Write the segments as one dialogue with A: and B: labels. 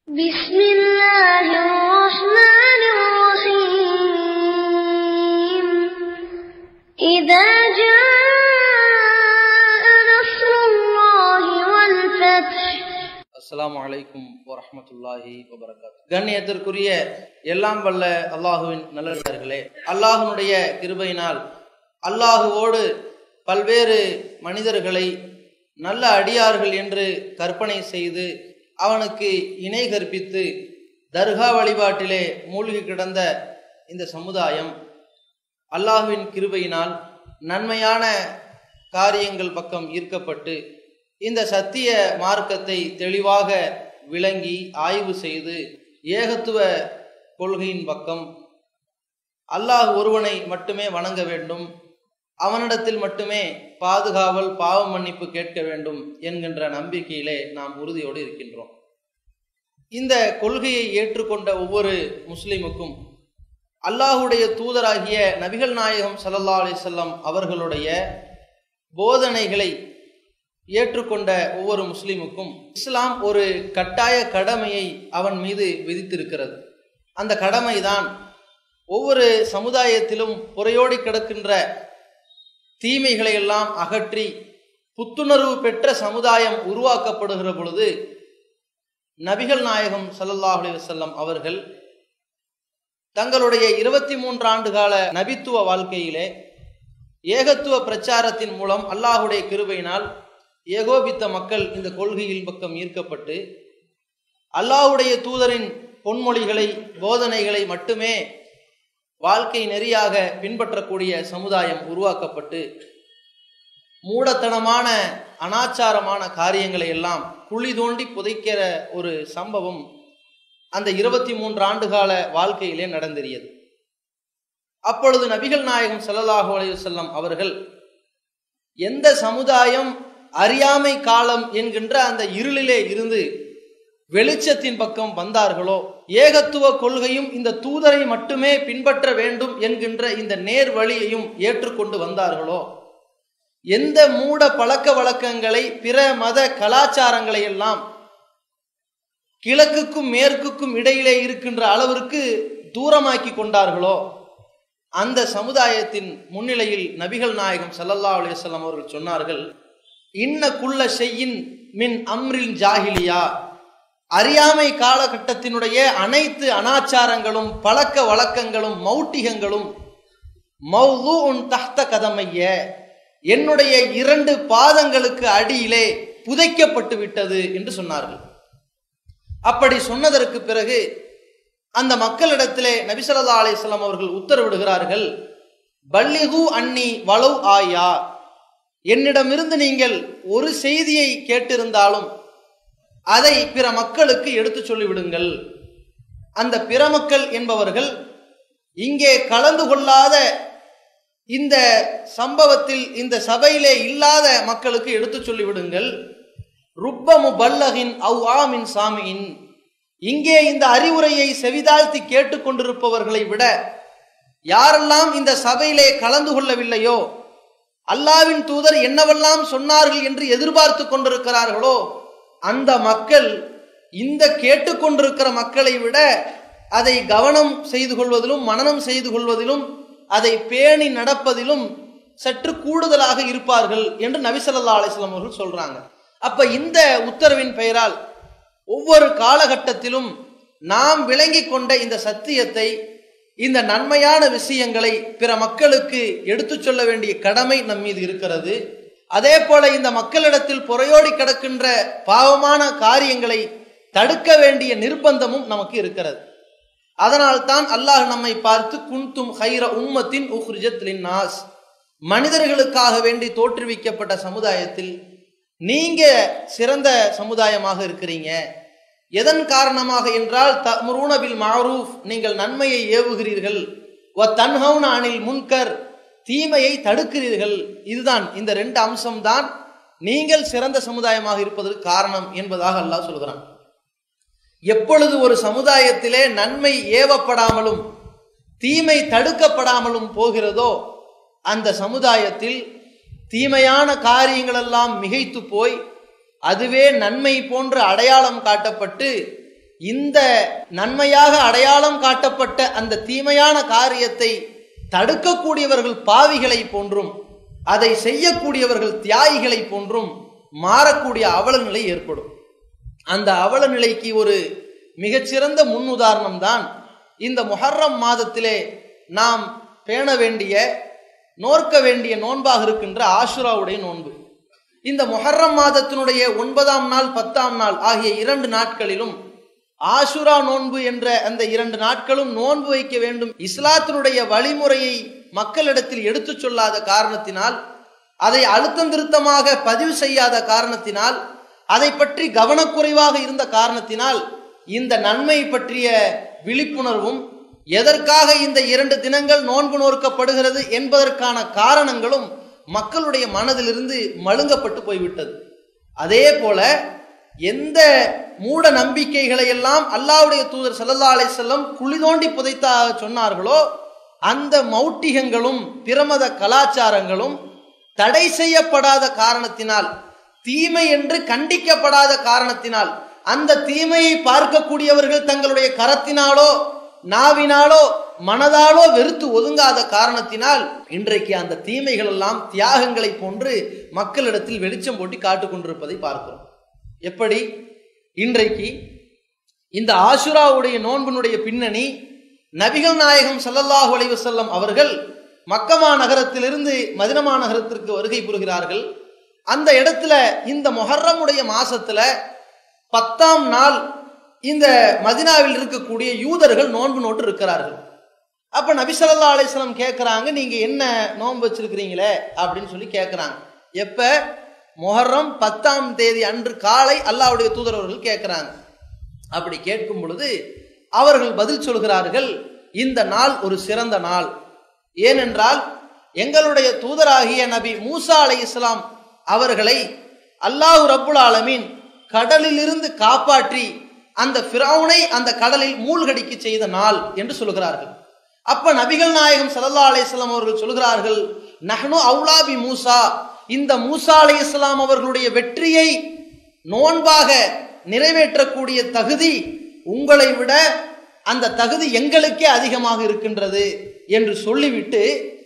A: بسم الله الرحمن الرحيم إذا جاء نصر الله والفتح
B: அஸ்ஸலாமு அலைக்கும் வரஹ்மத்துல்லாஹி வபரகாத் கண்ணியத்திற்குரிய எல்லாம் வல்ல அல்லாஹுவின் நல்லடியார்களே அல்லாஹ்வினுடைய கிருபையினால் அல்லாஹுவோடு பல்வேறு மனிதர்களை நல்ல அடியார்கள் என்று கற்பனை செய்து அவனுக்கு இணை கற்பித்து தர்கா வழிபாட்டிலே மூழ்கி கிடந்த இந்த சமுதாயம் அல்லாஹ்வின் கிருபையினால் நன்மையான காரியங்கள் பக்கம் ஈர்க்கப்பட்டு இந்த சத்திய மார்க்கத்தை தெளிவாக விளங்கி ஆய்வு செய்து ஏகத்துவ கொள்கையின் பக்கம் அல்லாஹ் ஒருவனை மட்டுமே வணங்க வேண்டும் அவனிடத்தில் மட்டுமே பாதுகாவல் பாவ மன்னிப்பு கேட்க வேண்டும் என்கின்ற நம்பிக்கையிலே நாம் உறுதியோடு இருக்கின்றோம் இந்த கொள்கையை ஏற்றுக்கொண்ட ஒவ்வொரு முஸ்லிமுக்கும் அல்லாஹுடைய தூதராகிய நபிகள் நாயகம் ஸல்லல்லாஹு அலைஹி வஸல்லம் அவர்களுடைய போதனைகளை ஏற்றுக்கொண்ட ஒவ்வொரு முஸ்லிமுக்கும் இஸ்லாம் ஒரு கட்டாய கடமையை அவன் மீது விதித்திருக்கிறது அந்த கடமைதான் ஒவ்வொரு சமுதாயத்திலும் புறையோடி கிடக்கின்ற தீமைகளை எல்லாம் அகற்றி புத்துணர்வு பெற்ற சமுதாயம் உருவாக்கப்படுகிற பொழுது நபிகள் நாயகம் ஸல்லல்லாஹு அலைஹி வஸல்லம் அவர்கள் தங்களுடைய இருபத்தி மூன்று ஆண்டு கால நபித்துவ வாழ்க்கையிலே ஏகத்துவ பிரச்சாரத்தின் மூலம் அல்லாஹுடைய கிருபையினால் ஏகோபித்த மக்கள் இந்த கொள்கையில் பக்கம் ஈர்க்கப்பட்டு அல்லாஹுடைய தூதரின் பொன்மொழிகளை போதனைகளை மட்டுமே வாழ்க்கை நெறியாக பின்பற்றக்கூடிய சமுதாயம் உருவாக்கப்பட்டு மூடத்தனமான அனாச்சாரமான காரியங்களை எல்லாம் குழி தோண்டி புதைக்கிற ஒரு சம்பவம் அந்த இருபத்தி மூன்று ஆண்டுகால வாழ்க்கையிலே நடந்தேறியது அப்பொழுது நபிகள் நாயகம் ஸல்லல்லாஹு அலைஹி வஸல்லம் அவர்கள் எந்த சமுதாயம் அறியாமை காலம் என்கின்ற அந்த இருளிலே இருந்து வெளிச்சத்தின் பக்கம் வந்தார்களோ ஏகத்துவ கொள்கையும் இந்த தூதரை மட்டுமே பின்பற்ற வேண்டும் என்கின்ற இந்த நேர் வழியையும் ஏற்றுக்கொண்டு வந்தார்களோ எந்த மூட பழக்க வழக்கங்களை பிற மத கலாச்சாரங்களை எல்லாம் கிழக்குக்கும் மேற்குக்கும் இடையிலே இருக்கின்ற அளவிற்கு தூரமாக்கி கொண்டார்களோ அந்த சமுதாயத்தின் முன்னிலையில் நபிகள் நாயகம் ஸல்லல்லாஹு அலைஹி வஸல்லம் அவர்கள் சொன்னார்கள் இன்ன குள்ள செய்யின் மின் அம்ரில் ஜாஹிலியா அறியாமை காலகட்டத்தினுடைய அனைத்து அனாச்சாரங்களும் பழக்க வழக்கங்களும் மௌட்டிகங்களும் மௌது உன் தஹ்த கதமைய என்னுடைய இரண்டு பாதங்களுக்கு அடியிலே புதைக்கப்பட்டு விட்டது என்று சொன்னார்கள் அப்படி சொன்னதற்கு பிறகு அந்த மக்களிடத்திலே நபிசல்லா அலிஸ்லாம் அவர்கள் உத்தரவிடுகிறார்கள் பல்லிகு அன்னி வலவ் ஆயா என்னிடமிருந்து நீங்கள் ஒரு செய்தியை கேட்டிருந்தாலும் அதை பிற மக்களுக்கு எடுத்து சொல்லிவிடுங்கள் அந்த பிற மக்கள் என்பவர்கள் இங்கே கலந்து கொள்ளாத இந்த சம்பவத்தில் இந்த சபையிலே இல்லாத மக்களுக்கு எடுத்து சொல்லிவிடுங்கள் ருப்பமு பல்லகின் அவ் ஆமின் சாமியின் இங்கே இந்த அறிவுரையை செவிதாழ்த்தி கேட்டுக்கொண்டிருப்பவர்களை விட யாரெல்லாம் இந்த சபையிலே கலந்து கொள்ளவில்லையோ அல்லாவின் தூதர் என்னவெல்லாம் சொன்னார்கள் என்று எதிர்பார்த்து கொண்டிருக்கிறார்களோ அந்த மக்கள் இந்த கேட்டுக்கொண்டிருக்கிற மக்களை விட அதை கவனம் செய்து கொள்வதிலும் மனனம் செய்து கொள்வதிலும் அதை பேணி நடப்பதிலும் சற்று கூடுதலாக இருப்பார்கள் என்று நபிசல்லா அலிஸ்லாம் அவர்கள் சொல்றாங்க அப்ப இந்த உத்தரவின் பெயரால் ஒவ்வொரு காலகட்டத்திலும் நாம் விளங்கி கொண்ட இந்த சத்தியத்தை இந்த நன்மையான விஷயங்களை பிற மக்களுக்கு எடுத்துச் சொல்ல வேண்டிய கடமை நம் மீது இருக்கிறது அதே போல இந்த மக்களிடத்தில் புறையோடி கிடக்கின்ற பாவமான காரியங்களை தடுக்க வேண்டிய நிர்பந்தமும் நமக்கு இருக்கிறது அதனால் தான் அல்லாஹ் நம்மை பார்த்து குன்தும் ஹைர உம்மத்தின் உஹ்ரிஜத் நாஸ் மனிதர்களுக்காக வேண்டி தோற்றுவிக்கப்பட்ட சமுதாயத்தில் நீங்க சிறந்த சமுதாயமாக இருக்கிறீங்க எதன் காரணமாக என்றால் தமுருனபில் மாரூஃப் நீங்கள் நன்மையை ஏவுகிறீர்கள் வ தன்ஹவுன அனில் முன்கர் தீமையை தடுக்கிறீர்கள் இதுதான் இந்த ரெண்டு அம்சம்தான் நீங்கள் சிறந்த சமுதாயமாக இருப்பதற்கு காரணம் என்பதாக அல்லாஹ் சொல்கிறான் எப்பொழுது ஒரு சமுதாயத்திலே நன்மை ஏவப்படாமலும் தீமை தடுக்கப்படாமலும் போகிறதோ அந்த சமுதாயத்தில் தீமையான காரியங்களெல்லாம் மிகைத்து போய் அதுவே நன்மை போன்ற அடையாளம் காட்டப்பட்டு இந்த நன்மையாக அடையாளம் காட்டப்பட்ட அந்த தீமையான காரியத்தை தடுக்கக்கூடியவர்கள் பாவிகளை போன்றும் அதை செய்யக்கூடியவர்கள் தியாகிகளை போன்றும் மாறக்கூடிய அவல நிலை ஏற்படும் அந்த அவல நிலைக்கு ஒரு மிகச்சிறந்த முன்னுதாரணம் தான் இந்த முஹர்ரம் மாதத்திலே நாம் பேண வேண்டிய நோர்க்க வேண்டிய நோன்பாக இருக்கின்ற ஆஷுராவுடைய நோன்பு இந்த முஹர்ரம் மாதத்தினுடைய ஒன்பதாம் நாள் பத்தாம் நாள் ஆகிய இரண்டு நாட்களிலும் ஆஷுரா நோன்பு என்ற அந்த இரண்டு நாட்களும் நோன்பு வைக்க வேண்டும் இஸ்லாத்தினுடைய வழிமுறையை மக்களிடத்தில் எடுத்துச் சொல்லாத காரணத்தினால் அதை அழுத்தம் திருத்தமாக பதிவு செய்யாத காரணத்தினால் அதை பற்றி கவனக்குறைவாக இருந்த காரணத்தினால் இந்த நன்மை பற்றிய விழிப்புணர்வும் எதற்காக இந்த இரண்டு தினங்கள் நோன்பு நோக்கப்படுகிறது என்பதற்கான காரணங்களும் மக்களுடைய மனதிலிருந்து மழுங்கப்பட்டு போய்விட்டது அதே போல எந்த மூட நம்பிக்கைகளை எல்லாம் அல்லாவுடைய தூதர் சல்லல்லா அலிசல்லம் குழி தோண்டி புதைத்தாக சொன்னார்களோ அந்த மௌட்டிகங்களும் பிரமத கலாச்சாரங்களும் தடை செய்யப்படாத காரணத்தினால் தீமை என்று கண்டிக்கப்படாத காரணத்தினால் அந்த தீமையை பார்க்கக்கூடியவர்கள் தங்களுடைய கரத்தினாலோ நாவினாலோ மனதாலோ வெறுத்து ஒதுங்காத காரணத்தினால் இன்றைக்கு அந்த தீமைகள் எல்லாம் தியாகங்களை போன்று மக்களிடத்தில் வெளிச்சம் போட்டி காட்டுக் கொண்டிருப்பதை பார்க்கிறோம் எப்படி இன்றைக்கு இந்த ஆசுராவுடைய நோன்பினுடைய பின்னணி நபிகள் நாயகம் சல்லல்லாஹு அலைஹி வஸல்லம் அவர்கள் மக்கமா நகரத்திலிருந்து மதினமா நகரத்திற்கு வருகை புரிகிறார்கள் அந்த இடத்துல இந்த மொஹர்ரமுடைய மாசத்துல பத்தாம் நாள் இந்த மதினாவில் இருக்கக்கூடிய யூதர்கள் நோன்பு நோட்டு இருக்கிறார்கள் அப்ப நபி ஸல்லல்லாஹு அலைஹி வஸல்லம் கேட்குறாங்க நீங்க என்ன நோன்பு வச்சிருக்கிறீங்களே அப்படின்னு சொல்லி கேட்குறாங்க எப்ப மொஹர்ரம் பத்தாம் தேதி அன்று காலை அல்லாஹ்வுடைய தூதர் அவர்கள் கேட்குறாங்க அப்படி கேட்கும் பொழுது அவர்கள் பதில் சொல்கிறார்கள் இந்த நாள் ஒரு சிறந்த நாள் ஏனென்றால் எங்களுடைய தூதராகிய நபி மூசா அலை இஸ்லாம் அவர்களை அல்லாஹு ரப்புல் ஆலமீன் கடலிலிருந்து காப்பாற்றி அந்த ஃபிரௌனை அந்த கடலில் மூழ்கடிக்க செய்த நாள் என்று சொல்கிறார்கள் அப்ப நபிகள் நாயகம் ஸல்லல்லாஹு அலைஹி வஸல்லம் அவர்கள் சொல்கிறார்கள் நஹ்னு அவுலாபி மூசா இந்த மூசா அலை இஸ்லாம் அவர்களுடைய வெற்றியை நோன்பாக நிறைவேற்றக்கூடிய தகுதி உங்களை விட அந்த தகுதி எங்களுக்கே அதிகமாக இருக்கின்றது என்று சொல்லிவிட்டு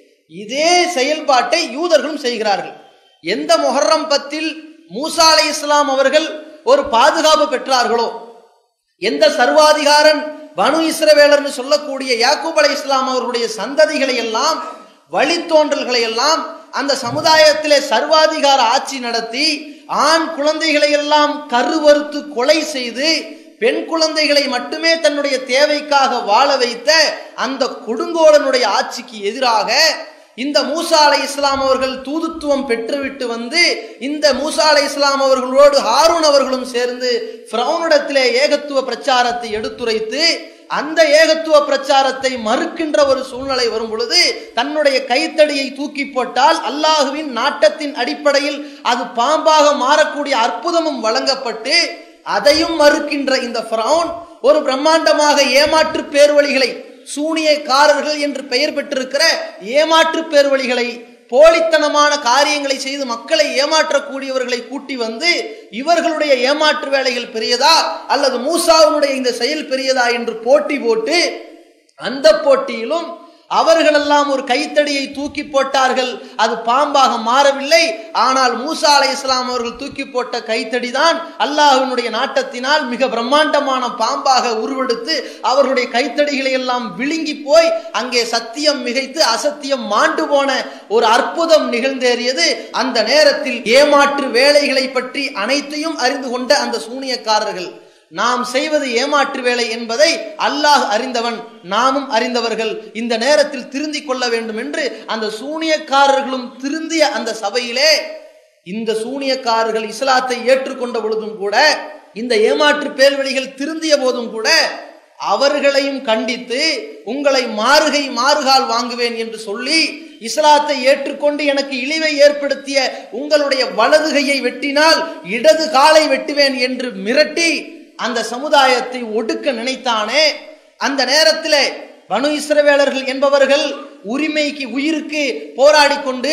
B: இதே செயல்பாட்டை யூதர்களும் செய்கிறார்கள் எந்த மொஹர்ரம் பத்தில் மூசா அலை இஸ்லாம் அவர்கள் ஒரு பாதுகாப்பு பெற்றார்களோ எந்த சர்வாதிகாரன் பனு இஸ்ரவேலர்னு சொல்லக்கூடிய யாக்கூப் அலை இஸ்லாம் அவர்களுடைய சந்ததிகளை எல்லாம் வழித்தோன்றல்களை எல்லாம் அந்த சமுதாயத்திலே சர்வாதிகார ஆட்சி நடத்தி ஆண் குழந்தைகளை எல்லாம் கருவறுத்து கொலை செய்து பெண் குழந்தைகளை மட்டுமே தன்னுடைய தேவைக்காக வாழ வைத்த அந்த கொடுங்கோலனுடைய ஆட்சிக்கு எதிராக இந்த மூசா அலை இஸ்லாம் அவர்கள் தூதுத்துவம் பெற்றுவிட்டு வந்து இந்த மூசா அலை இஸ்லாம் அவர்களோடு ஹாரூன் அவர்களும் சேர்ந்து ஃப்ரௌனிடத்திலே ஏகத்துவ பிரச்சாரத்தை எடுத்துரைத்து அந்த ஏகத்துவ பிரச்சாரத்தை மறுக்கின்ற ஒரு சூழ்நிலை வரும் பொழுது தன்னுடைய கைத்தடியை தூக்கி போட்டால் அல்லாஹுவின் நாட்டத்தின் அடிப்படையில் அது பாம்பாக மாறக்கூடிய அற்புதமும் வழங்கப்பட்டு அதையும் மறுக்கின்ற இந்த ஃப்ரௌன் ஒரு பிரம்மாண்டமாக ஏமாற்று பேர்வழிகளை சூனியக்காரர்கள் என்று பெயர் பெற்றிருக்கிற ஏமாற்று பேர்வழிகளை போலித்தனமான காரியங்களை செய்து மக்களை ஏமாற்றக்கூடியவர்களை கூட்டி வந்து இவர்களுடைய ஏமாற்று வேலைகள் பெரியதா அல்லது மூசாவினுடைய இந்த செயல் பெரியதா என்று போட்டி போட்டு அந்த போட்டியிலும் அவர்களெல்லாம் ஒரு கைத்தடியை தூக்கி போட்டார்கள் அது பாம்பாக மாறவில்லை ஆனால் மூசா அலை இஸ்லாம் அவர்கள் தூக்கி போட்ட கைத்தடி தான் அல்லாஹினுடைய நாட்டத்தினால் மிக பிரம்மாண்டமான பாம்பாக உருவெடுத்து அவர்களுடைய கைத்தடிகளை எல்லாம் விழுங்கி போய் அங்கே சத்தியம் மிகைத்து அசத்தியம் மாண்டு போன ஒரு அற்புதம் நிகழ்ந்தேறியது அந்த நேரத்தில் ஏமாற்று வேலைகளை பற்றி அனைத்தையும் அறிந்து கொண்ட அந்த சூனியக்காரர்கள் நாம் செய்வது ஏமாற்று வேலை என்பதை அல்லாஹ் அறிந்தவன் நாமும் அறிந்தவர்கள் இந்த நேரத்தில் திருந்திக் கொள்ள வேண்டும் என்று அந்த சூனியக்காரர்களும் திருந்திய அந்த சபையிலே இந்த சூனியக்காரர்கள் இஸ்லாத்தை ஏற்றுக்கொண்ட பொழுதும் கூட இந்த ஏமாற்று பேர்வழிகள் திருந்திய போதும் கூட அவர்களையும் கண்டித்து உங்களை மாறுகை மாறுகால் வாங்குவேன் என்று சொல்லி இஸ்லாத்தை ஏற்றுக்கொண்டு எனக்கு இழிவை ஏற்படுத்திய உங்களுடைய வலது கையை வெட்டினால் இடது காலை வெட்டுவேன் என்று மிரட்டி அந்த சமுதாயத்தை ஒடுக்க நினைத்தானே அந்த நேரத்தில் பனு இஸ்ரவேலர்கள் என்பவர்கள் உரிமைக்கு உயிருக்கு போராடி கொண்டு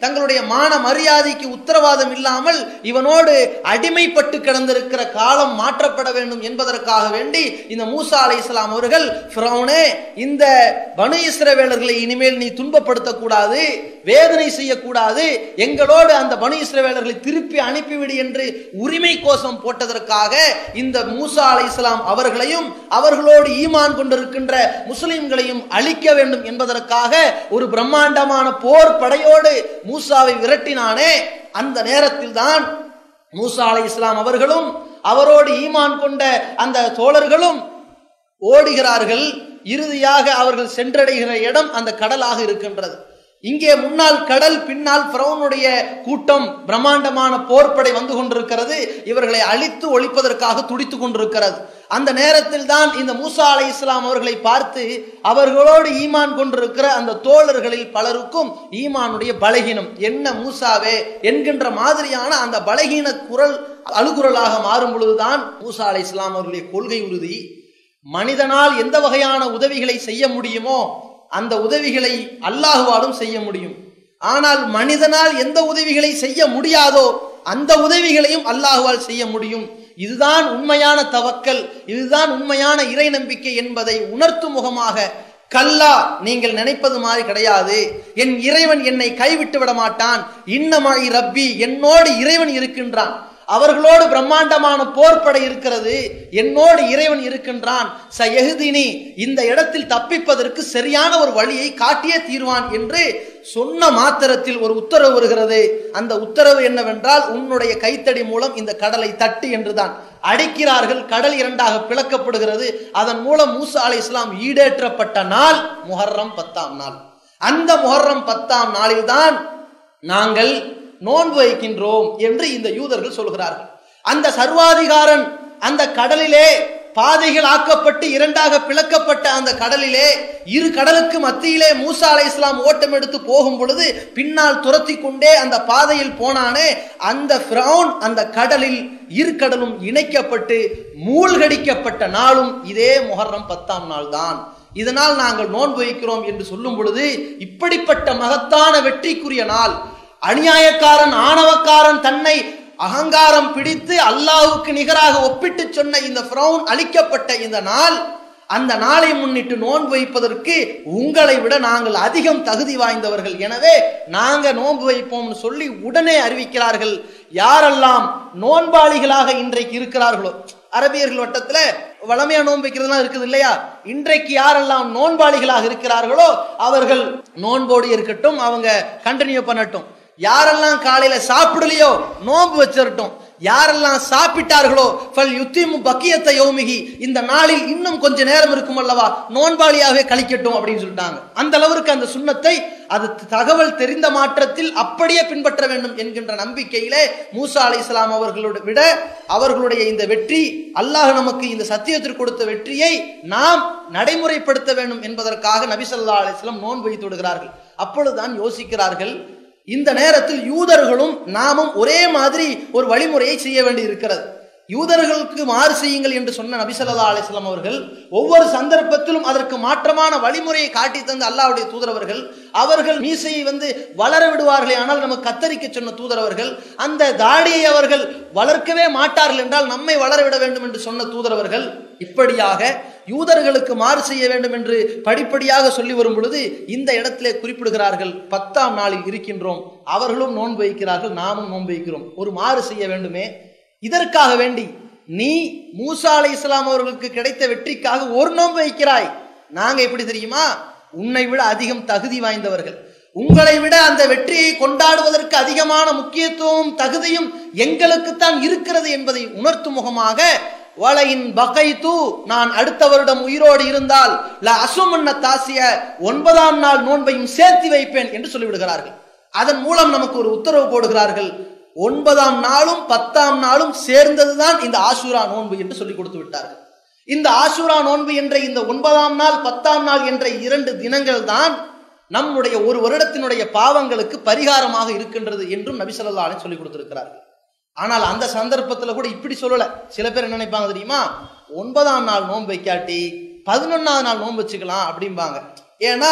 B: தங்களுடைய மான மரியாதைக்கு உத்தரவாதம் இல்லாமல் இவனோடு அடிமைப்பட்டு கிடந்திருக்கிற காலம் மாற்றப்பட வேண்டும் என்பதற்காக வேண்டி இந்த மூசா அலை இஸ்லாம் அவர்கள் ஃபிரௌனே இந்த பனு இஸ்ரவேலர்களை இனிமேல் நீ துன்பப்படுத்தக்கூடாது வேதனை செய்யக்கூடாது எங்களோடு அந்த பனு இஸ்ரவேலர்களை திருப்பி அனுப்பிவிடு என்று உரிமை கோஷம் போட்டதற்காக இந்த மூசா அலை இஸ்லாம் அவர்களையும் அவர்களோடு ஈமான் கொண்டிருக்கின்ற முஸ்லிம்களையும் அழிக்க வேண்டும் என்பதற்காக ஒரு பிரம்மாண்டமான போர் படையோடு மூசாவை விரட்டினானே அந்த நேரத்தில் தான் மூசா அலை இஸ்லாம் அவர்களும் அவரோடு ஈமான் கொண்ட அந்த தோழர்களும் ஓடுகிறார்கள் இறுதியாக அவர்கள் சென்றடைகிற இடம் அந்த கடலாக இருக்கின்றது இங்கே முன்னால் கடல் பின்னால் பிரவுனுடைய கூட்டம் பிரம்மாண்டமான போர்ப்படை வந்து கொண்டிருக்கிறது இவர்களை அழித்து ஒழிப்பதற்காக துடித்து கொண்டிருக்கிறது அந்த நேரத்தில் தான் இந்த மூசா அலை இஸ்லாம் அவர்களை பார்த்து அவர்களோடு ஈமான் கொண்டிருக்கிற அந்த தோழர்களில் பலருக்கும் ஈமானுடைய பலகீனம் என்ன மூசாவே என்கின்ற மாதிரியான அந்த பலகீன குரல் அழுகுரலாக மாறும் பொழுதுதான் மூசா அலை இஸ்லாம் அவர்களுடைய கொள்கை உறுதி மனிதனால் எந்த வகையான உதவிகளை செய்ய முடியுமோ அந்த உதவிகளை அல்லாஹுவாலும் செய்ய முடியும் ஆனால் மனிதனால் எந்த உதவிகளை செய்ய முடியாதோ அந்த உதவிகளையும் அல்லாஹுவால் செய்ய முடியும் இதுதான் உண்மையான தவக்கல் இதுதான் உண்மையான இறை நம்பிக்கை என்பதை உணர்த்தும் முகமாக கல்லா நீங்கள் நினைப்பது மாதிரி கிடையாது என் இறைவன் என்னை கைவிட்டு விட மாட்டான் இன்னமாய் ரப்பி என்னோடு இறைவன் இருக்கின்றான் அவர்களோடு பிரம்மாண்டமான போர்ப்படை இருக்கிறது என்னோடு இறைவன் இருக்கின்றான் சயகுதினி இந்த இடத்தில் தப்பிப்பதற்கு சரியான ஒரு வழியை காட்டியே தீர்வான் என்று சொன்ன மாத்திரத்தில் ஒரு உத்தரவு வருகிறது அந்த உத்தரவு என்னவென்றால் உன்னுடைய கைத்தடி மூலம் இந்த கடலை தட்டு என்றுதான் அடிக்கிறார்கள் கடல் இரண்டாக பிளக்கப்படுகிறது அதன் மூலம் மூசா அலை இஸ்லாம் ஈடேற்றப்பட்ட நாள் முஹர்ரம் பத்தாம் நாள் அந்த முஹர்ரம் பத்தாம் நாளில்தான் நாங்கள் நோன்பு வைக்கின்றோம் என்று இந்த யூதர்கள் சொல்கிறார்கள் அந்த சர்வாதிகாரன் அந்த கடலிலே பாதைகள் ஆக்கப்பட்டு இரண்டாக பிளக்கப்பட்ட அந்த கடலிலே இரு கடலுக்கு மத்தியிலே மூசா அலை இஸ்லாம் ஓட்டம் எடுத்து போகும் பொழுது பின்னால் துரத்தி கொண்டே அந்த பாதையில் போனானே அந்த ஃபிரௌன் அந்த கடலில் இரு கடலும் இணைக்கப்பட்டு மூழ்கடிக்கப்பட்ட நாளும் இதே முஹர்ரம் பத்தாம் நாள் தான் இதனால் நாங்கள் நோன்பு வைக்கிறோம் என்று சொல்லும் பொழுது இப்படிப்பட்ட மகத்தான வெற்றிக்குரிய நாள் அநியாயக்காரன் ஆணவக்காரன் தன்னை அகங்காரம் பிடித்து அல்லாஹுக்கு நிகராக ஒப்பிட்டு சொன்ன இந்த ஃப்ரௌன் அளிக்கப்பட்ட இந்த நாள் அந்த நாளை முன்னிட்டு நோன்பு வைப்பதற்கு உங்களை விட நாங்கள் அதிகம் தகுதி வாய்ந்தவர்கள் எனவே நாங்க நோன்பு வைப்போம்னு சொல்லி உடனே அறிவிக்கிறார்கள் யாரெல்லாம் நோன்பாளிகளாக இன்றைக்கு இருக்கிறார்களோ அரபியர்கள் வட்டத்துல வளமையா நோன்பு வைக்கிறதுலாம் இருக்குது இல்லையா இன்றைக்கு யாரெல்லாம் நோன்பாளிகளாக இருக்கிறார்களோ அவர்கள் நோன்போடு இருக்கட்டும் அவங்க கண்டினியூ பண்ணட்டும் யாரெல்லாம் காலையில சாப்பிடலையோ நோன்பு வச்சிரட்டும் யாரெல்லாம் சாப்பிட்டார்களோ ஃபல் யுத்திமு பக்கியத்தை யோமிகி இந்த நாளில் இன்னும் கொஞ்ச நேரம் இருக்கும் அல்லவா நோன்பாளியாகவே கழிக்கட்டும் அப்படின்னு சொல்லிட்டாங்க அந்த அளவிற்கு அந்த சுண்ணத்தை அது தகவல் தெரிந்த மாற்றத்தில் அப்படியே பின்பற்ற வேண்டும் என்கின்ற நம்பிக்கையிலே மூசா அலை இஸ்லாம் அவர்களோட விட அவர்களுடைய இந்த வெற்றி அல்லாஹ் நமக்கு இந்த சத்தியத்திற்கு கொடுத்த வெற்றியை நாம் நடைமுறைப்படுத்த வேண்டும் என்பதற்காக நபி ஸல்லல்லாஹு அலைஹி வஸல்லம் நோன்பு வைத்து விடுகிறார்கள் அப்பொழுதுதான் யோசிக்கிறார்கள் இந்த நேரத்தில் யூதர்களும் நாமும் ஒரே மாதிரி ஒரு வழிமுறையை செய்ய வேண்டி இருக்கிறது யூதர்களுக்கு மாறு செய்யுங்கள் என்று சொன்ன நபி ஸல்லல்லாஹு அலைஹி வஸல்லம் அவர்கள் ஒவ்வொரு சந்தர்ப்பத்திலும் அதற்கு மாற்றமான வழிமுறையை காட்டி தந்த அல்லாஹ்வுடைய தூதரவர்கள் அவர்கள் மீசையை வந்து வளர விடுவார்களே ஆனால் நமக்கு கத்தரிக்க சொன்ன தூதரவர்கள் அந்த தாடியை அவர்கள் வளர்க்கவே மாட்டார்கள் என்றால் நம்மை வளர விட வேண்டும் என்று சொன்ன தூதரவர்கள் இப்படியாக யூதர்களுக்கு மாறு செய்ய வேண்டும் என்று படிப்படியாக சொல்லி வரும் பொழுது இந்த இடத்திலே குறிப்பிடுகிறார்கள் பத்தாம் நாளில் இருக்கின்றோம் அவர்களும் நோன்பு வைக்கிறார்கள் நாமும் நோன்பு வைக்கிறோம் ஒரு மாறு செய்ய வேண்டுமே இதற்காக வேண்டி நீ மூசா அலை இஸ்லாம் அவர்களுக்கு கிடைத்த வெற்றிக்காக ஒரு நோன்பு வைக்கிறாய் நாங்க எப்படி தெரியுமா உன்னை விட அதிகம் தகுதி வாய்ந்தவர்கள் உங்களை விட அந்த வெற்றியை கொண்டாடுவதற்கு அதிகமான முக்கியத்துவம் தகுதியும் எங்களுக்குத்தான் இருக்கிறது என்பதை உணர்த்தும் முகமாக வலையின் பகைத்து நான் அடுத்த வருடம் உயிரோடு இருந்தால் ல அசுமன்ன தாசிய ஒன்பதாம் நாள் நோன்பையும் சேர்த்து வைப்பேன் என்று சொல்லிவிடுகிறார்கள் அதன் மூலம் நமக்கு ஒரு உத்தரவு போடுகிறார்கள் ஒன்பதாம் நாளும் பத்தாம் நாளும் சேர்ந்ததுதான் இந்த ஆசூரா நோன்பு என்று சொல்லி கொடுத்து விட்டார்கள் இந்த ஆசூரா நோன்பு என்ற இந்த ஒன்பதாம் நாள் பத்தாம் நாள் என்ற இரண்டு தினங்கள் தான் நம்முடைய ஒரு வருடத்தினுடைய பாவங்களுக்கு பரிகாரமாக இருக்கின்றது என்றும் நபி ஸல்லல்லாஹு அலைஹி சொல்லி கொடுத்திருக்கிறார்கள் ஆனால் அந்த சந்தர்ப்பத்தில் கூட இப்படி சொல்லல சில பேர் என்ன நினைப்பாங்க தெரியுமா ஒன்பதாம் நாள் நோன்பு வைக்காட்டி பதினொன்னாவது நாள் நோன்பு வச்சுக்கலாம் அப்படிம்பாங்க ஏன்னா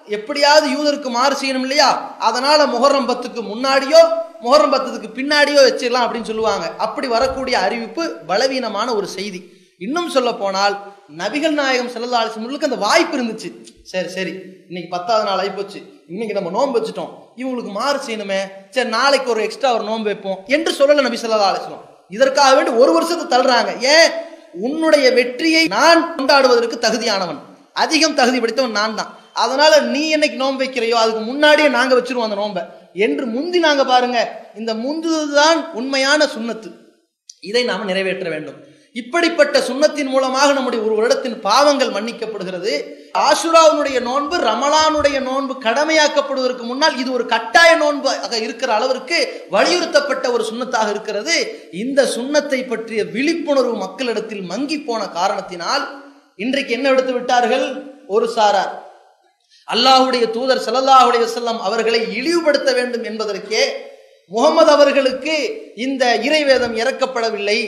B: எப்படியாவது யூதருக்கு மாறு செய்யணும் இல்லையா அதனால முகரம் பத்துக்கு முன்னாடியோ முகரம் பத்துக்கு பின்னாடியோ வச்சிடலாம் அப்படின்னு சொல்லுவாங்க அப்படி வரக்கூடிய அறிவிப்பு பலவீனமான ஒரு செய்தி இன்னும் சொல்ல போனால் நபிகள் நாயகம் செல்லல்லா அலிஸ்முக்கு அந்த வாய்ப்பு இருந்துச்சு சரி சரி இன்னைக்கு பத்தாவது நாள் ஆயிப்போச்சு இன்னைக்கு நம்ம நோன்பு வச்சுட்டோம் இவங்களுக்கு மாறு செய்யணுமே சரி நாளைக்கு ஒரு எக்ஸ்ட்ரா ஒரு நோன்பு வைப்போம் என்று சொல்லல நபி ஸல்லல்லாஹு அலைஹி வஸல்லம் இதற்காக வேண்டி ஒரு வருஷத்தை தள்ளுறாங்க ஏன் உன்னுடைய வெற்றியை நான் கொண்டாடுவதற்கு தகுதியானவன் அதிகம் தகுதி படைத்தவன் நான் தான் அதனால நீ என்னைக்கு நோன்பு வைக்கிறையோ அதுக்கு முன்னாடியே நாங்க வச்சிருவோம் அந்த நோன்பை என்று முந்தி நாங்க பாருங்க இந்த முந்துதான் உண்மையான சுண்ணத்து இதை நாம் நிறைவேற்ற வேண்டும் இப்படிப்பட்ட சுண்ணத்தின் மூலமாக நம்முடைய ஒரு வருடத்தின் பாவங்கள் மன்னிக்கப்படுகிறது ஆசுராவுடைய நோன்பு ரமலானுடைய நோன்பு கடமையாக்கப்படுவதற்கு முன்னால் இது ஒரு கட்டாய நோன்பாக இருக்கிற அளவிற்கு வலியுறுத்தப்பட்ட ஒரு சுண்ணத்தாக இருக்கிறது இந்த சுண்ணத்தை பற்றிய விழிப்புணர்வு மக்களிடத்தில் மங்கி போன காரணத்தினால் இன்றைக்கு என்ன எடுத்து விட்டார்கள் ஒரு சாரார் அல்லாஹுடைய தூதர் ஸல்லல்லாஹு வஸல்லம் அவர்களை இழிவுபடுத்த வேண்டும் என்பதற்கே முகமது அவர்களுக்கு இந்த இறைவேதம் இறக்கப்படவில்லை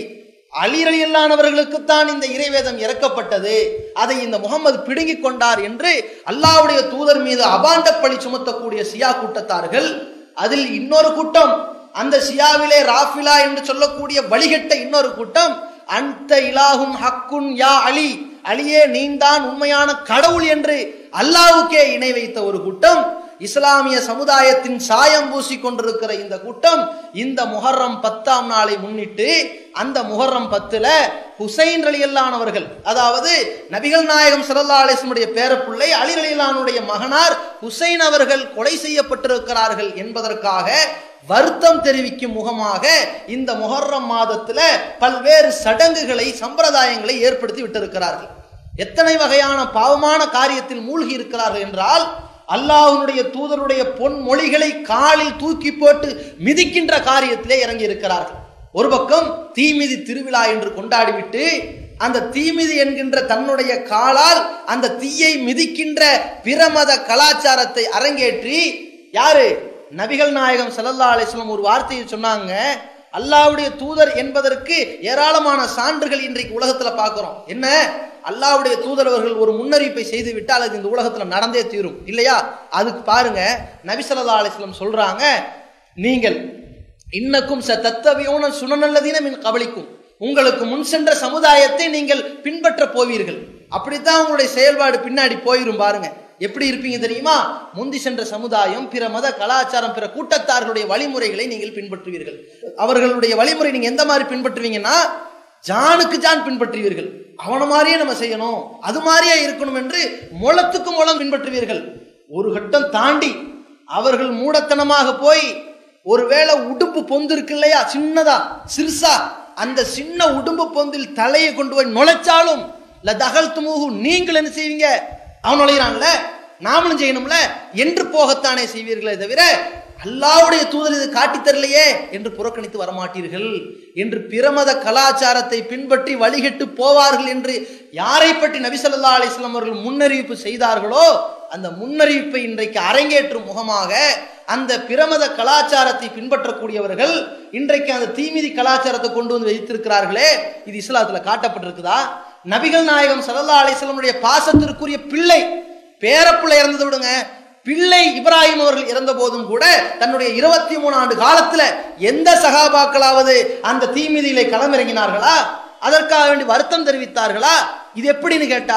B: அலிரலியல்லானவர்களுக்குத்தான் இந்த இறைவேதம் இறக்கப்பட்டது அதை இந்த முகமது பிடுங்கிக் கொண்டார் என்று அல்லாஹ்வுடைய தூதர் மீது அபாண்ட பழி சுமத்தக்கூடிய சியா கூட்டத்தார்கள் அதில் இன்னொரு கூட்டம் அந்த சியாவிலே ராஃபிலா என்று சொல்லக்கூடிய வழிகட்ட இன்னொரு கூட்டம் அந்த இலாகும் ஹக்குன் யா அலி அலியே நீந்தான் உண்மையான கடவுள் என்று அல்லாவுக்கே இணை வைத்த ஒரு கூட்டம் இஸ்லாமிய சமுதாயத்தின் சாயம் பூசி கொண்டிருக்கிற இந்த கூட்டம் இந்த முஹர்ரம் பத்தாம் நாளை முன்னிட்டு அந்த முஹர்ரம் பத்துல ஹுசைன் ரலியல்லானவர்கள் அதாவது நபிகள் நாயகம் சல்லா அலிஸ்முடைய பேரப்பிள்ளை அலி ரலியல்லானுடைய மகனார் ஹுசைன் அவர்கள் கொலை செய்யப்பட்டிருக்கிறார்கள் என்பதற்காக வருத்தம் தெரிவிக்கும் முகமாக இந்த முஹர்ரம் மாதத்துல பல்வேறு சடங்குகளை சம்பிரதாயங்களை ஏற்படுத்தி விட்டிருக்கிறார்கள் எத்தனை வகையான பாவமான காரியத்தில் மூழ்கி இருக்கிறார்கள் என்றால் அல்லாஹ்வுடைய தூதருடைய பொன் மொழிகளை காலில் தூக்கி போட்டு மிதிக்கின்ற காரியத்திலே இறங்கி இருக்கிறார்கள் ஒரு பக்கம் தீமிதி திருவிழா என்று கொண்டாடிவிட்டு அந்த தீமிதி என்கின்ற தன்னுடைய காலால் அந்த தீயை மிதிக்கின்ற பிரமத கலாச்சாரத்தை அரங்கேற்றி யாரு நபிகள் நாயகம் ஸல்லல்லாஹு அலைஹி வஸல்லம் ஒரு வார்த்தையை சொன்னாங்க அல்லாஹ்வுடைய தூதர் என்பதற்கு ஏராளமான சான்றுகள் இன்றைக்கு உலகத்துல பார்க்கிறோம் என்ன அல்லாஹ்வுடைய தூதர் அவர்கள் ஒரு முன்னறிவிப்பை செய்து விட்டால் அது இந்த உலகத்துல நடந்தே தீரும் இல்லையா அதுக்கு பாருங்க நபி ஸல்லல்லாஹு அலைஹி வஸல்லம் சொல்றாங்க நீங்கள் இன்னக்கும் ச தத்தவியோன சுனநல்லதீன மின் கபலிக்கும் உங்களுக்கு முன் சென்ற சமுதாயத்தை நீங்கள் பின்பற்ற போவீர்கள் அப்படித்தான் உங்களுடைய செயல்பாடு பின்னாடி போயிரும் பாருங்க எப்படி இருப்பீங்க தெரியுமா முந்தி சென்ற சமுதாயம் பிற மத கலாச்சாரம் பிற கூட்டத்தார்களுடைய வழிமுறைகளை நீங்கள் பின்பற்றுவீர்கள் அவர்களுடைய வழிமுறை நீங்க எந்த மாதிரி பின்பற்றுவீங்கன்னா ஜானுக்கு ஜான் பின்பற்றுவீர்கள் அவன மாதிரியே நம்ம செய்யணும் அது மாதிரியே இருக்கணும் என்று முளத்துக்கு முளம் பின்பற்றுவீர்கள் ஒரு கட்டம் தாண்டி அவர்கள் மூடத்தனமாக போய் ஒருவேளை உடுப்பு பொந்து இருக்கு இல்லையா சின்னதா சிறுசா அந்த சின்ன உடும்பு பொந்தில் தலையை கொண்டு போய் நுழைச்சாலும் ல தகல் துமுகு நீங்கள் என்ன செய்வீங்க அவன் நுழையிறான்ல நாமளும் செய்யணும்ல என்று போகத்தானே செய்வீர்களே தவிர அல்லாவுடைய தூதர் இது காட்டித் தரலையே என்று புறக்கணித்து வரமாட்டீர்கள் என்று பிரமத கலாச்சாரத்தை பின்பற்றி வழிகட்டு போவார்கள் என்று யாரை பற்றி நபி ஸல்லல்லாஹு அலைஹி வஸல்லம் அவர்கள் முன்னறிவிப்பு செய்தார்களோ அந்த முன்னறிவிப்பை இன்றைக்கு அரங்கேற்றும் முகமாக அந்த பிரமத கலாச்சாரத்தை பின்பற்றக்கூடியவர்கள் இன்றைக்கு அந்த தீமிதி கலாச்சாரத்தை கொண்டு வந்து வைத்திருக்கிறார்களே இது இஸ்லாத்துல காட்டப்பட்டிருக்குதா நபிகள் நாயகம் ஸல்லல்லாஹு அலைஹி வஸல்லமுடைய பாசத்திற்குரிய பிள்ளை பேரப்பிள்ளை இறந்ததை விடுங்க பிள்ளை இப்ராஹிம் அவர்கள் இறந்த போதும் கூட தன்னுடைய இருபத்தி மூணு ஆண்டு காலத்துல எந்த சகாபாக்களாவது அந்த தீமிதியிலே களமிறங்கினார்களா அதற்காக வேண்டி வருத்தம் தெரிவித்தார்களா இது எப்படின்னு கேட்டா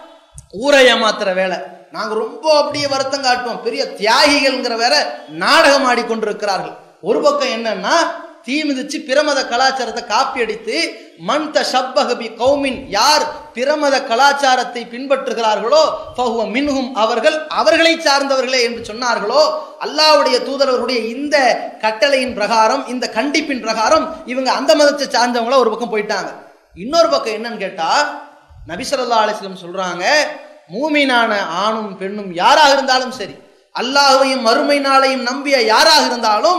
B: ஊரை ஏமாத்துற வேலை நாங்க ரொம்ப அப்படியே வருத்தம் காட்டுவோம் பெரிய தியாகிகள்ங்கிற வேற நாடகம் ஆடிக்கொண்டிருக்கிறார்கள் ஒரு பக்கம் என்னன்னா தீ மிதிச்சு பிரமத கலாச்சாரத்தை காப்பி அடித்து மன் தஷப்பஹபி கௌமின் யார் பிரமத கலாச்சாரத்தை பின்பற்றுகிறார்களோ ஃபஹுவ மின்ஹும் அவர்கள் அவர்களை சார்ந்தவர்களே என்று சொன்னார்களோ அல்லாஹ்வுடைய தூதரவர்களுடைய இந்த கட்டளையின் பிரகாரம் இந்த கண்டிப்பின் பிரகாரம் இவங்க அந்த மதத்தை சார்ந்தவங்கள ஒரு பக்கம் போயிட்டாங்க இன்னொரு பக்கம் என்னன்னு கேட்டா நபி ஸல்லல்லாஹு அலைஹி வஸல்லம் சொல்றாங்க மூமினான ஆணும் பெண்ணும் யாராக இருந்தாலும் சரி அல்லாஹ்வையும் மறுமை நாளையும் நம்பிய யாராக இருந்தாலும்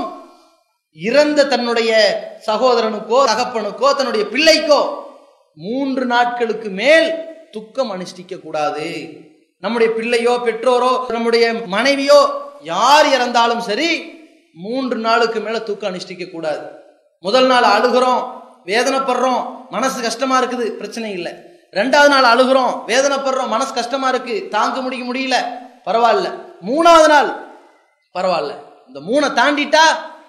B: இறந்த தன்னுடைய சகோதரனுக்கோ தகப்பனுக்கோ தன்னுடைய பிள்ளைக்கோ மூன்று நாட்களுக்கு மேல் துக்கம் அனுஷ்டிக்க கூடாது நம்முடைய பிள்ளையோ பெற்றோரோ நம்முடைய மனைவியோ யார் இறந்தாலும் சரி மூன்று நாளுக்கு மேல துக்கம் அனுஷ்டிக்க கூடாது முதல் நாள் அழுகிறோம் வேதனைப்படுறோம் மனசு கஷ்டமா இருக்குது பிரச்சனை இல்லை ரெண்டாவது நாள் அழுகிறோம் வேதனைப்படுறோம் மனசு கஷ்டமா இருக்கு தாங்க முடிக்க முடியல பரவாயில்ல மூணாவது நாள் பரவாயில்ல இந்த மூணை தாண்டிட்டா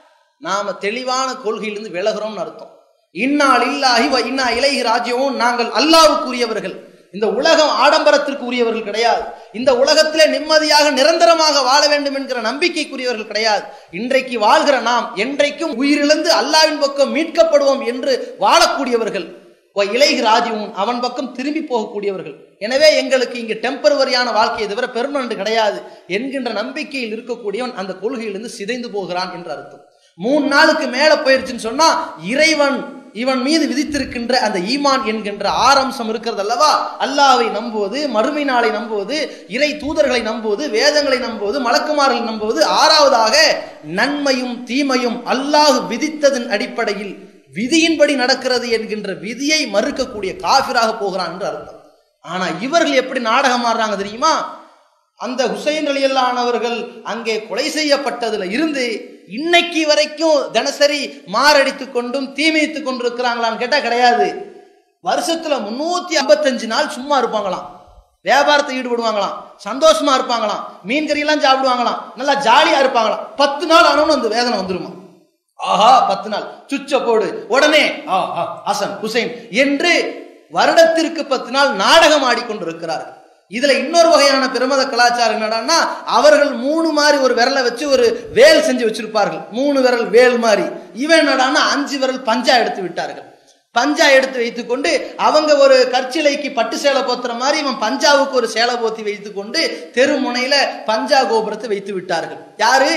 B: நாம தெளிவான கொள்கையிலிருந்து விலகுறோம்னு அர்த்தம் இன்னால் இல்லாஹி வ இன்னா இலைஹி ராஜ்யவும் நாங்கள் அல்லாவுக்குரியவர்கள் இந்த உலகம் ஆடம்பரத்திற்கு உரியவர்கள் கிடையாது இந்த உலகத்திலே நிம்மதியாக நிரந்தரமாக வாழ வேண்டும் என்கிற நம்பிக்கைக்குரியவர்கள் கிடையாது இன்றைக்கு வாழ்கிற நாம் என்றைக்கும் உயிரிழந்து அல்லாவின் பக்கம் மீட்கப்படுவோம் என்று வாழக்கூடியவர்கள் வ இலைஹி ராஜ்யவும் அவன் பக்கம் திரும்பி போகக்கூடியவர்கள் எனவே எங்களுக்கு இங்கு டெம்பரவரியான வாழ்க்கையை தவிர பெர்மனண்ட் கிடையாது என்கின்ற நம்பிக்கையில் இருக்கக்கூடியவன் அந்த கொள்கையிலிருந்து சிதைந்து போகிறான் என்று அர்த்தம் மூணு நாளுக்கு மேல போயிருச்சுன்னு சொன்னா இறைவன் இவன் மீது விதித்திருக்கின்ற அந்த ஈமான் என்கின்ற ஆரம்சம் இருக்கிறது அல்லவா அல்லாவை நம்புவது மறுமை நாளை நம்புவது இறை தூதர்களை நம்புவது வேதங்களை நம்புவது மலக்குமார்களை நம்புவது ஆறாவதாக நன்மையும் தீமையும் அல்லாஹ் விதித்ததன் அடிப்படையில் விதியின்படி நடக்கிறது என்கின்ற விதியை மறுக்கக்கூடிய காபிராக போகிறான் என்று அர்த்தம் ஆனா இவர்கள் எப்படி நாடகம் ஆடுறாங்க தெரியுமா அந்த ஹுசைன் அலியல்லானவர்கள் அங்கே கொலை செய்யப்பட்டதுல இருந்து இன்னைக்கு வரைக்கும் தினசரி மாரடித்து கொண்டும் தீமித்து கொண்டிருக்கிறாங்களான்னு கேட்டா கிடையாது வருஷத்துல முன்னூத்தி ஐம்பத்தஞ்சு நாள் சும்மா இருப்பாங்களாம் வியாபாரத்தை ஈடுபடுவாங்களாம் சந்தோஷமா இருப்பாங்களாம் மீன் கறி எல்லாம் சாப்பிடுவாங்களாம் நல்லா ஜாலியா இருப்பாங்களாம் பத்து நாள் ஆனவனு அந்த வேதனை வந்துருமா ஆஹா பத்து நாள் சுச்ச போடு உடனே ஆஹா ஹசன் ஹுசைன் என்று வருடத்திற்கு பத்து நாள் நாடகம் ஆடிக்கொண்டிருக்கிறார்கள் இதுல இன்னொரு வகையான பிரமத கலாச்சாரம் என்னடான்னா அவர்கள் மூணு மாதிரி ஒரு விரலை வச்சு ஒரு வேல் செஞ்சு வச்சிருப்பார்கள் மூணு விரல் வேல் மாதிரி இவன் என்னடான்னா அஞ்சு விரல் பஞ்சா எடுத்து விட்டார்கள் பஞ்சா எடுத்து வைத்துக்கொண்டு அவங்க ஒரு கற்சிலைக்கு பட்டு சேலை போத்துற மாதிரி இவன் பஞ்சாவுக்கு ஒரு சேலை போத்தி வைத்துக்கொண்டு தெருமுனையில பஞ்சா கோபுரத்தை வைத்து விட்டார்கள் யாரு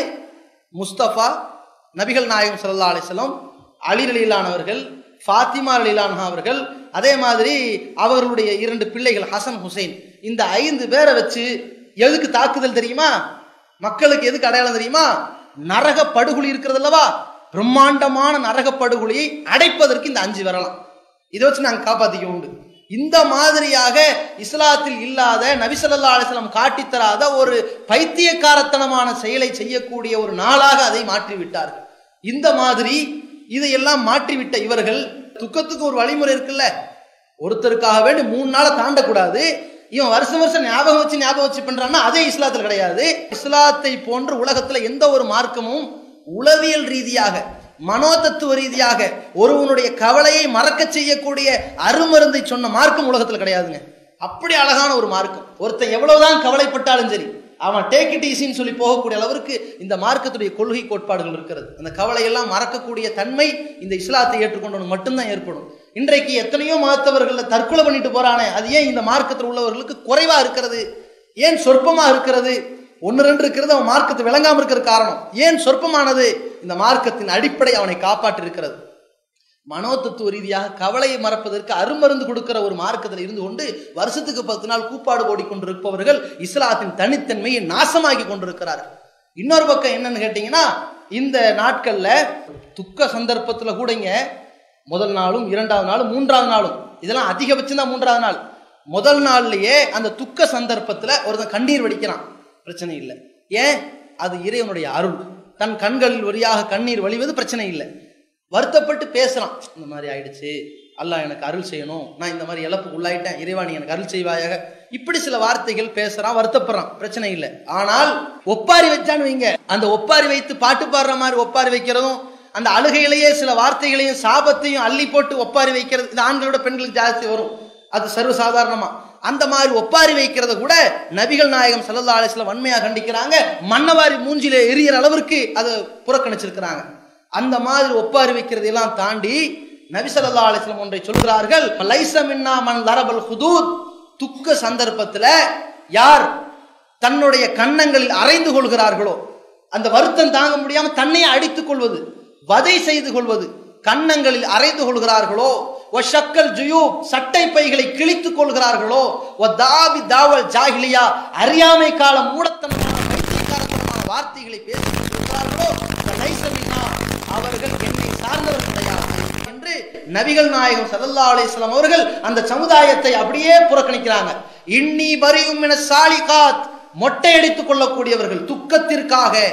B: முஸ்தபா நபிகள் நாயகம் சல்லா அலிஸ்லாம் அலி அலிலானவர்கள் ஃபாத்திமா அலிலானா அவர்கள் அதே மாதிரி அவர்களுடைய இரண்டு பிள்ளைகள் ஹசன் ஹுசைன் இந்த ஐந்து பேரை வச்சு எதுக்கு தாக்குதல் தெரியுமா மக்களுக்கு எதுக்கு அடையாளம் தெரியுமா நரக படுகொலி இருக்கிறது அல்லவா பிரம்மாண்டமான நரக படுகொலியை அடைப்பதற்கு இந்த அஞ்சு வரலாம் இதை வச்சு நாங்கள் காப்பாத்திக்க உண்டு இந்த மாதிரியாக இஸ்லாத்தில் இல்லாத நபிசல்லா அலிஸ்லாம் காட்டித்தராத ஒரு பைத்தியக்காரத்தனமான செயலை செய்யக்கூடிய ஒரு நாளாக அதை மாற்றி விட்டார்கள் இந்த மாதிரி இதையெல்லாம் மாற்றிவிட்ட இவர்கள் துக்கத்துக்கு ஒரு வழிமுறை இருக்குல்ல ஒருத்தருக்காக வேண்டி மூணு நாளை தாண்டக்கூடாது இவன் வருஷம் வருஷம் ஞாபகம் வச்சு ஞாபகம் வச்சு பண்றான்னா அதே இஸ்லாத்தில் கிடையாது இஸ்லாத்தை போன்று உலகத்துல எந்த ஒரு மார்க்கமும் உளவியல் ரீதியாக மனோதத்துவ ரீதியாக ஒருவனுடைய கவலையை மறக்க செய்யக்கூடிய அருமருந்தை சொன்ன மார்க்கம் உலகத்துல கிடையாதுங்க அப்படி அழகான ஒரு மார்க்கம் ஒருத்தன் எவ்வளவுதான் கவலைப்பட்டாலும் சரி அவன் டேக் இட் ஈஸின்னு சொல்லி போகக்கூடிய அளவிற்கு இந்த மார்க்கத்துடைய கொள்கை கோட்பாடுகள் இருக்கிறது அந்த கவலையெல்லாம் மறக்கக்கூடிய தன்மை இந்த இஸ்லாத்தை ஏற்றுக்கொண்டவனுக்கு மட்டும்தான் ஏற்படும் இன்றைக்கு எத்தனையோ மதத்தவர்கள் தற்கொலை பண்ணிட்டு போறானே அது ஏன் இந்த மார்க்கத்தில் உள்ளவர்களுக்கு குறைவா இருக்கிறது ஏன் சொற்பமா இருக்கிறது ஒன்று ரெண்டு இருக்கிறது அவன் மார்க்கத்தை விளங்காம இருக்கிற காரணம் ஏன் சொற்பமானது இந்த மார்க்கத்தின் அடிப்படை அவனை காப்பாற்றி இருக்கிறது மனோதத்துவ ரீதியாக கவலையை மறப்பதற்கு அருமருந்து கொடுக்கிற ஒரு மார்க்கத்தில் இருந்து கொண்டு வருஷத்துக்கு பத்து நாள் கூப்பாடு ஓடிக்கொண்டிருப்பவர்கள் இஸ்லாத்தின் தனித்தன்மையை நாசமாக்கி கொண்டிருக்கிறார்கள் இன்னொரு பக்கம் என்னன்னு கேட்டீங்கன்னா இந்த நாட்கள்ல துக்க சந்தர்ப்பத்துல கூடங்க முதல் நாளும் இரண்டாவது நாளும் மூன்றாவது நாளும் இதெல்லாம் அதிகபட்சம் தான் மூன்றாவது நாள் முதல் நாள்லயே அந்த துக்க சந்தர்ப்பத்துல ஒருத்தன் கண்ணீர் வடிக்கிறான் பிரச்சனை இல்லை ஏன் அது இறைவனுடைய அருள் தன் கண்களில் வழியாக கண்ணீர் வழிவது பிரச்சனை இல்லை வருத்தப்பட்டு பேசுறான் இந்த மாதிரி ஆயிடுச்சு அல்லாஹ் எனக்கு அருள் செய்யணும் நான் இந்த மாதிரி இழப்புக்கு உள்ளாயிட்டேன் இறைவா நீ எனக்கு அருள் செய்வாயாக இப்படி சில வார்த்தைகள் பேசுறான் வருத்தப்படுறான் பிரச்சனை இல்லை ஆனால் ஒப்பாரி வச்சான்னு வைங்க அந்த ஒப்பாரி வைத்து பாட்டு பாடுற மாதிரி ஒப்பாரி வைக்கிறதும் அந்த அழுகையிலேயே சில வார்த்தைகளையும் சாபத்தையும் அள்ளி போட்டு ஒப்பாரி வைக்கிறது இது ஆண்களோட பெண்களுக்கு ஜாஸ்தி வரும் அது சர்வசாதாரணமா அந்த மாதிரி ஒப்பாரி வைக்கிறத கூட நபிகள் நாயகம் சல்லா அலிஸ்லாம் வன்மையாக கண்டிக்கிறாங்க மன்னவாரி மூஞ்சில எரியற அளவிற்கு அதை புறக்கணிச்சிருக்கிறாங்க அந்த மாதிரி ஒப்பாரி வைக்கிறது எல்லாம் தாண்டி நபி ஸல்லல்லாஹு அலைஹி வஸல்லம் ஒன்றை சொல்கிறார்கள் லைஸ மின்னா மன் லரபல் ஹுதூத் துக்க சந்தர்ப்பத்துல யார் தன்னுடைய கன்னங்களில் அரைந்து கொள்கிறார்களோ அந்த வருத்தம் தாங்க முடியாம தன்னையே அடித்துக் கொள்வது வதை செய்து கொள்வது கன்னங்களில் அரைந்து கொள்கிறார்களோ ஒ ஷக்கல் ஜுயூ சட்டை பைகளை கிழித்துக் கொள்கிறார்களோ ஒ தாவி தாவல் ஜாகிலியா அறியாமை கால மூடத்தனமான பைத்தியக்காரத்தனமான வார்த்தைகளை பேசிக் கொண்டிருக்கிறார்களோ லைஸ மின்னா அவர்கள் என்னை சார்ந்தவர்கள் கிடையாது என்று நபிகள் நாயகம் ஸல்லல்லாஹு அலைஹி வஸல்லம் அவர்கள் அந்த சமுதாயத்தை அப்படியே புறக்கணிக்கிறாங்க இன்னி பரியும் என சாலிகாத் மொட்டை அடித்துக் கொள்ளக்கூடியவர்கள் துக்கத்திற்காக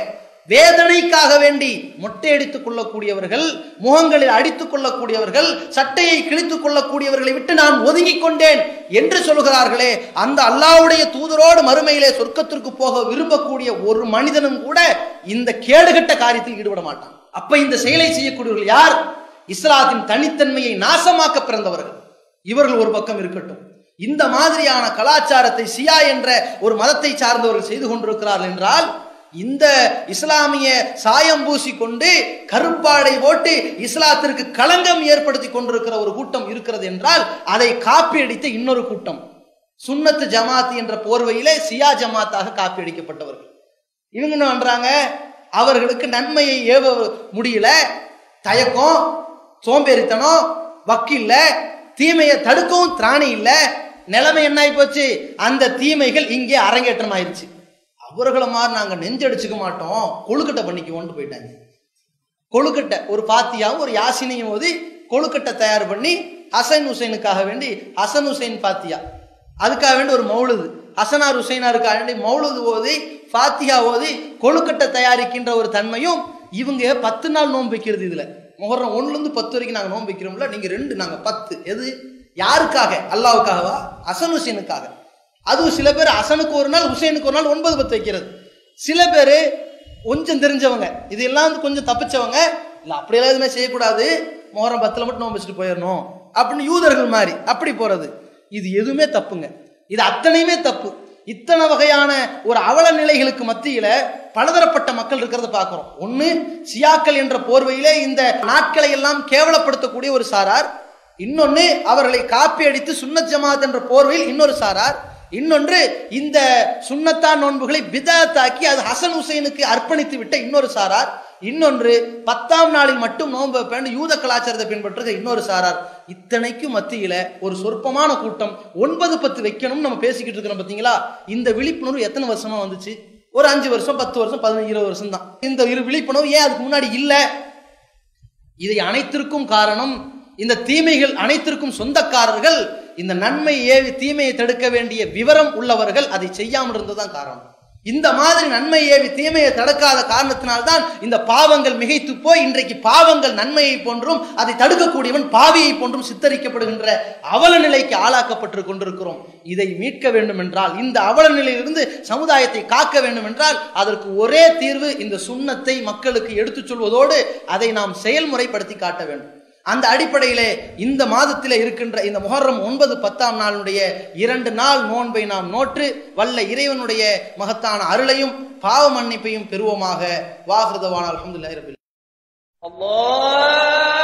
B: வேதனைக்காக வேண்டி மொட்டையடித்துக் கொள்ளக்கூடியவர்கள் முகங்களில் அடித்துக் கொள்ளக்கூடியவர்கள் சட்டையை கிழித்துக் கொள்ளக்கூடியவர்களை விட்டு நான் ஒதுங்கிக் கொண்டேன் என்று சொல்கிறார்களே அந்த அல்லாஹ்வுடைய தூதரோடு மறுமையிலே சொர்க்கத்திற்கு போக விரும்பக்கூடிய ஒரு மனிதனும் கூட இந்த கேடுகட்ட காரியத்தில் ஈடுபட மாட்டான் அப்ப இந்த செயலை செய்யக்கூடியவர்கள் யார் இஸ்லாத்தின் தனித்தன்மையை நாசமாக்க பிறந்தவர்கள் இவர்கள் ஒரு பக்கம் இருக்கட்டும் இந்த மாதிரியான கலாச்சாரத்தை சியா என்ற ஒரு மதத்தை சார்ந்தவர்கள் செய்து கொண்டிருக்கிறார்கள் என்றால் இந்த இஸ்லாமிய சாயம் பூசி கொண்டு கருப்பாடை போட்டு இஸ்லாத்திற்கு களங்கம் ஏற்படுத்தி கொண்டிருக்கிற ஒரு கூட்டம் இருக்கிறது என்றால் அதை காப்பி அடித்த இன்னொரு கூட்டம் சுன்னத்து ஜமாத் என்ற போர்வையிலே சியா ஜமாத்தாக காப்பி அடிக்கப்பட்டவர்கள் இவங்க என்ன பண்றாங்க அவர்களுக்கு நன்மையை ஏவ முடியல தயக்கம் சோம்பேறித்தனம் வக்கில்ல தீமையை தடுக்கவும் திராணி இல்ல நிலைமை என்ன ஆகி போச்சு அந்த தீமைகள் இங்கே அரங்கேற்றம் ஆயிருச்சு அவர்களை மாதிரி நாங்க நெஞ்சடிச்சுக்க மாட்டோம் கொழுக்கட்டை பண்ணிக்குவோன்ட்டு போயிட்டாங்க கொழுக்கட்டை ஒரு பாத்தியாவும் ஒரு யாசினையும் ஓதி கொழுக்கட்டை தயார் பண்ணி ஹசன் ஹுசைனுக்காக வேண்டி ஹசன் ஹுசைன் பாத்தியா அதுக்காக வேண்டி ஒரு மௌலுது ஹசனார் ஹுசைனாருக்காக வேண்டி மௌலுது ஓதி ஃபாத்தியா ஓதி கொழுக்கட்டை தயாரிக்கின்ற ஒரு தன்மையும் இவங்க பத்து நாள் நோன்பு வைக்கிறது இதுல முகரம் ஒண்ணுலேருந்து பத்து வரைக்கும் நாங்கள் நோன்பு வைக்கிறோம்ல நீங்க ரெண்டு நாங்க பத்து எது யாருக்காக அல்லாவுக்காகவா ஹசன் ஹுசைனுக்காக அதுவும் சில பேர் ஹசனுக்கு ஒரு நாள் ஹுசைனுக்கு ஒரு நாள் ஒன்பது பத்து வைக்கிறது சில பேர் கொஞ்சம் தெரிஞ்சவங்க இது எல்லாம் வந்து கொஞ்சம் தப்பிச்சவங்க இல்லை அப்படியெல்லாம் எதுவுமே செய்யக்கூடாது மோரம் பத்தில் மட்டும் நோம்பு வச்சுட்டு போயிடணும் அப்படின்னு யூதர்கள் மாதிரி அப்படி போறது இது எதுவுமே தப்புங்க இது அத்தனையுமே தப்பு இத்தனை வகையான ஒரு அவல நிலைகளுக்கு மத்தியில பலதரப்பட்ட மக்கள் இருக்கிறத பார்க்கிறோம் ஒண்ணு சியாக்கள் என்ற போர்வையிலே இந்த நாட்களை எல்லாம் கேவலப்படுத்தக்கூடிய ஒரு சாரார் இன்னொன்னு அவர்களை காப்பி அடித்து சுன்னத் ஜமாத் என்ற போர்வையில் இன்னொரு சாரார் இன்னொன்று இந்த சுன்னத்தா நோன்புகளை பிதாத்தாக்கி அது ஹசன் ஹுசைனுக்கு அர்ப்பணித்து விட்ட இன்னொரு சாரார் இன்னொன்று பத்தாம் நாளில் மட்டும் நோன்பு வைப்பேன் யூத கலாச்சாரத்தை பின்பற்றுகிற இன்னொரு சாரார் இத்தனைக்கும் மத்தியில ஒரு சொற்பமான கூட்டம் ஒன்பது பத்து வைக்கணும்னு நம்ம பேசிக்கிட்டு இருக்கிறோம் பாத்தீங்களா இந்த விழிப்புணர்வு எத்தனை வருஷமா வந்துச்சு ஒரு அஞ்சு வருஷம் பத்து வருஷம் பதினஞ்சு இருபது வருஷம் தான் இந்த இரு விழிப்புணர்வு ஏன் அதுக்கு முன்னாடி இல்லை இதை அனைத்திற்கும் காரணம் இந்த தீமைகள் அனைத்திற்கும் சொந்தக்காரர்கள் இந்த நன்மை ஏவி தீமையை தடுக்க வேண்டிய விவரம் உள்ளவர்கள் அதை செய்யாமல் இருந்ததுதான் காரணம் இந்த மாதிரி நன்மை ஏவி தீமையை தடுக்காத காரணத்தினால்தான் இந்த பாவங்கள் மிகைத்து போய் இன்றைக்கு பாவங்கள் நன்மையை போன்றும் அதை தடுக்கக்கூடியவன் பாவியை போன்றும் சித்தரிக்கப்படுகின்ற அவல நிலைக்கு ஆளாக்கப்பட்டு கொண்டிருக்கிறோம் இதை மீட்க வேண்டும் என்றால் இந்த அவல நிலையிலிருந்து சமுதாயத்தை காக்க வேண்டும் என்றால் அதற்கு ஒரே தீர்வு இந்த சுண்ணத்தை மக்களுக்கு எடுத்துச் சொல்வதோடு அதை நாம் செயல்முறைப்படுத்தி காட்ட வேண்டும் அந்த அடிப்படையிலே இந்த மாதத்தில் இருக்கின்ற இந்த முஹர்ரம் ஒன்பது பத்தாம் நாளுடைய இரண்டு நாள் நோன்பை நாம் நோற்று வல்ல இறைவனுடைய மகத்தான அருளையும் பாவ மன்னிப்பையும் பெறுவோமாக வாகிருதவான அலமதுல்லாஹி ரபில்
C: الله